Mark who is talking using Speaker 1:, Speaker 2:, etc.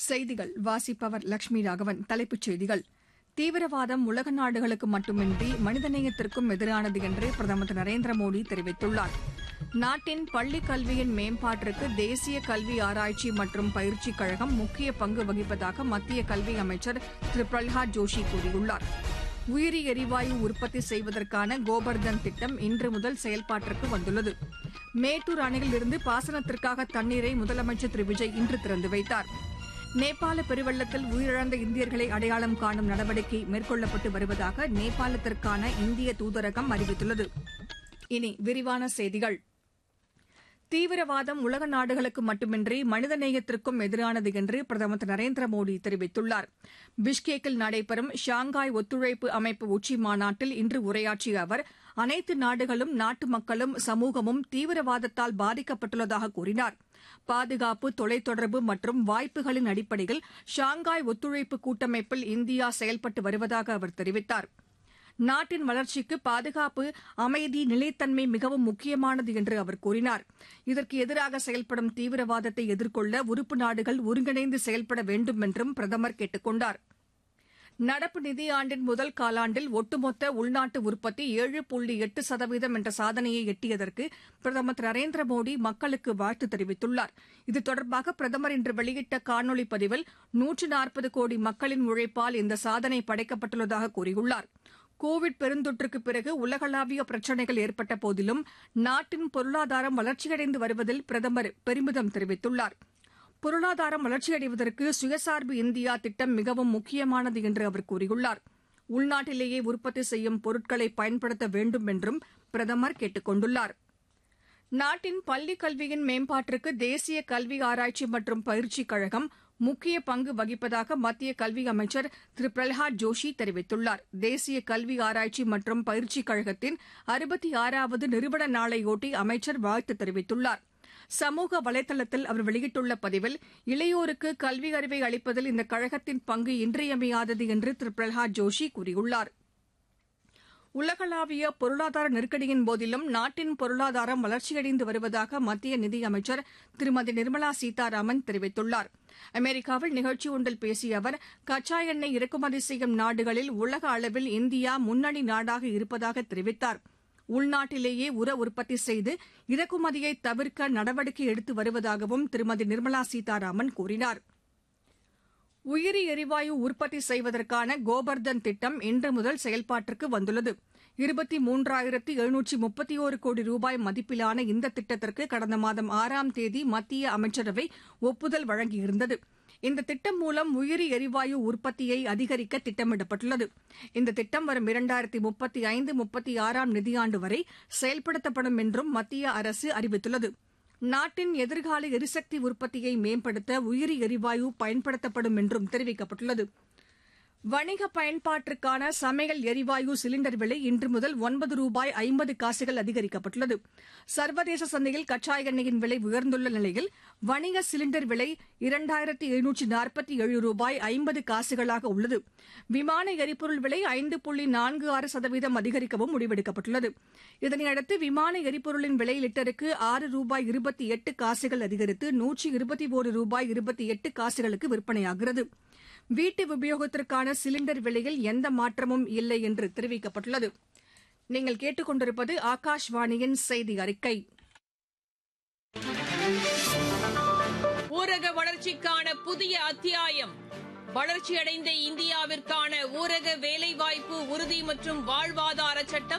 Speaker 1: செய்திகள் வாசிப்பவர் லட்சுமி ராகவன் தலைப்புச் செய்திகள் தீவிரவாதம் உலக நாடுகளுக்கு மட்டுமின்றி மனிதநேயத்திற்கும் எதிரானது என்று பிரதமர் திரு நரேந்திர மோடி தெரிவித்துள்ளார் நாட்டின் பள்ளிக் கல்வியின் மேம்பாட்டிற்கு தேசிய கல்வி ஆராய்ச்சி மற்றும் பயிற்சிக் கழகம் முக்கிய பங்கு வகிப்பதாக மத்திய கல்வி அமைச்சர் திரு பிரல்ஹாத் ஜோஷி கூறியுள்ளார் உயிரி எரிவாயு உற்பத்தி செய்வதற்கான கோபர்தன் திட்டம் இன்று முதல் செயல்பாட்டிற்கு வந்துள்ளது மேட்டூர் அணையிலிருந்து பாசனத்திற்காக தண்ணீரை முதலமைச்சர் திரு விஜய் இன்று திறந்து வைத்தார் நேபாள பெருவெள்ளத்தில் உயிரிழந்த இந்தியர்களை அடையாளம் காணும் நடவடிக்கை மேற்கொள்ளப்பட்டு வருவதாக நேபாளத்திற்கான இந்திய தூதரகம் அறிவித்துள்ளது இனி விரிவான செய்திகள் தீவிரவாதம் உலக நாடுகளுக்கு மட்டுமின்றி மனிதநேயத்திற்கும் எதிரானது என்று பிரதமர் திரு நரேந்திர மோடி தெரிவித்துள்ளார் பிஷ்கேக்கில் நடைபெறும் ஷாங்காய் ஒத்துழைப்பு அமைப்பு உச்சி மாநாட்டில் இன்று உரையாற்றிய அவர் அனைத்து நாடுகளும் நாட்டு மக்களும் சமூகமும் தீவிரவாதத்தால் பாதிக்கப்பட்டுள்ளதாக கூறினார் பாதுகாப்பு தொலைத்தொடர்பு மற்றும் வாய்ப்புகளின் அடிப்படையில் ஷாங்காய் ஒத்துழைப்பு கூட்டமைப்பில் இந்தியா செயல்பட்டு வருவதாக அவர் தெரிவித்தார் நாட்டின் வளர்ச்சிக்கு பாதுகாப்பு அமைதி நிலைத்தன்மை மிகவும் முக்கியமானது என்று அவர் கூறினார் இதற்கு எதிராக செயல்படும் தீவிரவாதத்தை எதிர்கொள்ள உறுப்பு நாடுகள் ஒருங்கிணைந்து செயல்பட வேண்டும் என்றும் பிரதமர் கேட்டுக் கொண்டார் நடப்பு நிதியாண்டின் முதல் காலாண்டில் ஒட்டுமொத்த உள்நாட்டு உற்பத்தி ஏழு புள்ளி எட்டு சதவீதம் என்ற சாதனையை எட்டியதற்கு பிரதமர் திரு நரேந்திர மோடி மக்களுக்கு வாழ்த்து தெரிவித்துள்ளார் இது தொடர்பாக பிரதமர் இன்று வெளியிட்ட காணொலி பதிவில் நூற்று நாற்பது கோடி மக்களின் உழைப்பால் இந்த சாதனை படைக்கப்பட்டுள்ளதாக கூறியுள்ளார் கோவிட் பெருந்தொற்றுக்கு பிறகு உலகளாவிய பிரச்சினைகள் ஏற்பட்ட போதிலும் நாட்டின் பொருளாதாரம் வளர்ச்சியடைந்து வருவதில் பிரதமர் பெருமிதம் தெரிவித்துள்ளார் பொருளாதாரம் வளர்ச்சியடைவதற்கு சுயசார்பு இந்தியா திட்டம் மிகவும் முக்கியமானது என்று அவர் கூறியுள்ளார் உள்நாட்டிலேயே உற்பத்தி செய்யும் பொருட்களை பயன்படுத்த வேண்டும் என்றும் பிரதமர் கேட்டுக் கொண்டுள்ளார் நாட்டின் பள்ளிக் கல்வியின் மேம்பாட்டிற்கு தேசிய கல்வி ஆராய்ச்சி மற்றும் பயிற்சிக் கழகம் முக்கிய பங்கு வகிப்பதாக மத்திய கல்வி அமைச்சர் திரு பிரல்ஹாத் ஜோஷி தெரிவித்துள்ளார் தேசிய கல்வி ஆராய்ச்சி மற்றும் பயிற்சிக் கழகத்தின் அறுபத்தி ஆறாவது நிறுவன நாளையொட்டி அமைச்சர் வாழ்த்து தெரிவித்துள்ளார் சமூக வலைதளத்தில் அவர் வெளியிட்டுள்ள பதிவில் இளையோருக்கு கல்வி அறிவை அளிப்பதில் இந்த கழகத்தின் பங்கு இன்றியமையாதது என்று திரு பிரல்ஹாத் ஜோஷி கூறியுள்ளார் உலகளாவிய பொருளாதார நெருக்கடியின் போதிலும் நாட்டின் பொருளாதாரம் வளர்ச்சியடைந்து வருவதாக மத்திய நிதியமைச்சர் திருமதி நிர்மலா சீதாராமன் தெரிவித்துள்ளார் அமெரிக்காவில் நிகழ்ச்சி ஒன்றில் பேசிய அவர் கச்சா எண்ணெய் இறக்குமதி செய்யும் நாடுகளில் உலக அளவில் இந்தியா முன்னணி நாடாக இருப்பதாக தெரிவித்தார் உள்நாட்டிலேயே உர உற்பத்தி செய்து இறக்குமதியை தவிர்க்க நடவடிக்கை எடுத்து வருவதாகவும் திருமதி நிர்மலா சீதாராமன் கூறினார் உயிரி எரிவாயு உற்பத்தி செய்வதற்கான கோபர்தன் திட்டம் இன்று முதல் செயல்பாட்டிற்கு வந்துள்ளது இருபத்தி மூன்றாயிரத்து எழுநூற்றி முப்பத்தி ஒரு கோடி ரூபாய் மதிப்பிலான இந்த திட்டத்திற்கு கடந்த மாதம் ஆறாம் தேதி மத்திய அமைச்சரவை ஒப்புதல் வழங்கியிருந்தது இந்த திட்டம் மூலம் உயிரி எரிவாயு உற்பத்தியை அதிகரிக்க திட்டமிடப்பட்டுள்ளது இந்த திட்டம் வரும் இரண்டாயிரத்தி முப்பத்தி ஐந்து முப்பத்தி ஆறாம் நிதியாண்டு வரை செயல்படுத்தப்படும் என்றும் மத்திய அரசு அறிவித்துள்ளது நாட்டின் எதிர்கால எரிசக்தி உற்பத்தியை மேம்படுத்த உயிரி எரிவாயு பயன்படுத்தப்படும் என்றும் தெரிவிக்கப்பட்டுள்ளது வணிக பயன்பாட்டிற்கான சமையல் எரிவாயு சிலிண்டர் விலை இன்று முதல் ஒன்பது ரூபாய் ஐம்பது காசுகள் அதிகரிக்கப்பட்டுள்ளது சர்வதேச சந்தையில் கச்சா எண்ணெயின் விலை உயர்ந்துள்ள நிலையில் வணிக சிலிண்டர் விலை இரண்டாயிரத்தி எழுநூற்றி நாற்பத்தி ஏழு ரூபாய் ஐம்பது காசுகளாக உள்ளது விமான எரிபொருள் விலை ஐந்து புள்ளி நான்கு ஆறு சதவீதம் அதிகரிக்கவும் முடிவெடுக்கப்பட்டுள்ளது இதனையடுத்து விமான எரிபொருளின் விலை லிட்டருக்கு ஆறு ரூபாய் இருபத்தி எட்டு காசுகள் அதிகரித்து நூற்றி இருபத்தி ஒரு ரூபாய் இருபத்தி எட்டு காசுகளுக்கு விற்பனையாகிறது வீட்டு உபயோகத்திற்கான சிலிண்டர் விலையில் எந்த மாற்றமும் இல்லை என்று தெரிவிக்கப்பட்டுள்ளது நீங்கள் கேட்டுக்கொண்டிருப்பது ஆகாஷ்வாணியின் செய்தி அறிக்கை
Speaker 2: ஊரக வளர்ச்சிக்கான புதிய அத்தியாயம் வளர்ச்சியடைந்த இந்தியாவிற்கான ஊரக வேலைவாய்ப்பு உறுதி மற்றும் வாழ்வாதார சட்டம்